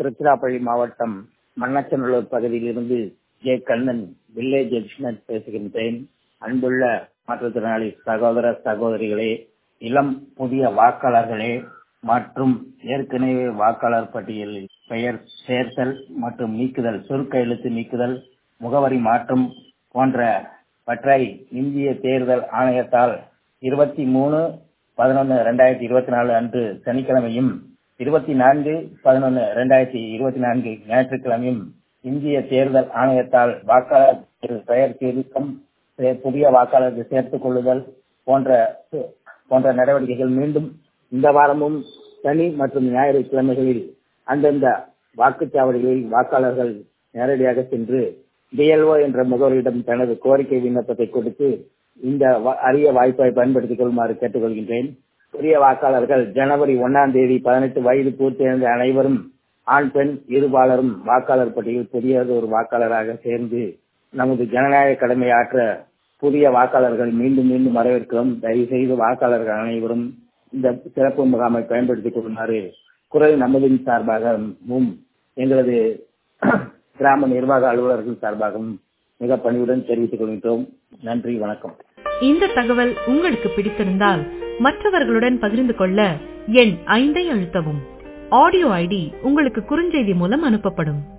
திருச்சிராப்பள்ளி மாவட்டம் மண்ணச்சநல்லூர் பகுதியிலிருந்து J Kannan village expert பேசுகின்றேன் அன்புள்ள மாற்றுத்திறனாளி சகோதர சகோதரிகளே இளம் புதிய வாக்காளர்களே மற்றும் ஏற்கனவே வாக்காளர் பட்டியலில் பெயர் சேர்த்தல் மற்றும் நீக்குதல் சுருக்க எழுத்து நீக்குதல் முகவரி மாற்றம் போன்றவற்றை இந்திய தேர்தல் ஆணையத்தால் இருபத்தி மூணு பதினொன்று ரெண்டாயிரத்தி இருபத்தி நாலு அன்று சனிக்கிழமையும் இருபத்தி நான்கு பதினொன்று ரெண்டாயிரத்தி இருபத்தி நான்கு ஞாயிற்றுக்கிழமையும் இந்திய தேர்தல் ஆணையத்தால் வாக்காளர் பெயர் திருத்தம் புதிய வாக்காளர்கள் சேர்த்துக் கொள்ளுதல் போன்ற போன்ற நடவடிக்கைகள் மீண்டும் இந்த வாரமும் சனி மற்றும் ஞாயிற்றுக்கிழமைகளில் அந்தந்த வாக்குச்சாவடிகளில் வாக்காளர்கள் நேரடியாக சென்று டிஎல்ஓ என்ற முகவரியிடம் தனது கோரிக்கை விண்ணப்பத்தை கொடுத்து இந்த அரிய வாய்ப்பை பயன்படுத்திக் கொள்ளுமாறு கேட்டுக்கொள்கின்றேன் புதிய வாக்காளர்கள் ஜனவரி ஒன்னாம் தேதி பதினெட்டு வயது பூர்த்தியடைந்த அனைவரும் ஆண் பெண் இருபாலரும் வாக்காளர் பட்டியலில் புதிய ஒரு வாக்காளராக சேர்ந்து நமது ஜனநாயக கடமையாற்ற புதிய வாக்காளர்கள் மீண்டும் மீண்டும் வரவேற்கிறோம் தயவு செய்து வாக்காளர்கள் அனைவரும் இந்த சிறப்பு முகாமை பயன்படுத்திக் கொள்ளுமாறு குரல் நமதின் சார்பாகவும் எங்களது கிராம நிர்வாக அலுவலர்கள் சார்பாகவும் மிக பணிவுடன் தெரிவித்துக் கொள்கின்றோம் நன்றி வணக்கம் இந்த தகவல் உங்களுக்கு பிடித்திருந்தால் மற்றவர்களுடன் பகிர்ந்து கொள்ள எண் ஐந்தை அழுத்தவும் ஆடியோ ஐடி உங்களுக்கு குறுஞ்செய்தி மூலம் அனுப்பப்படும்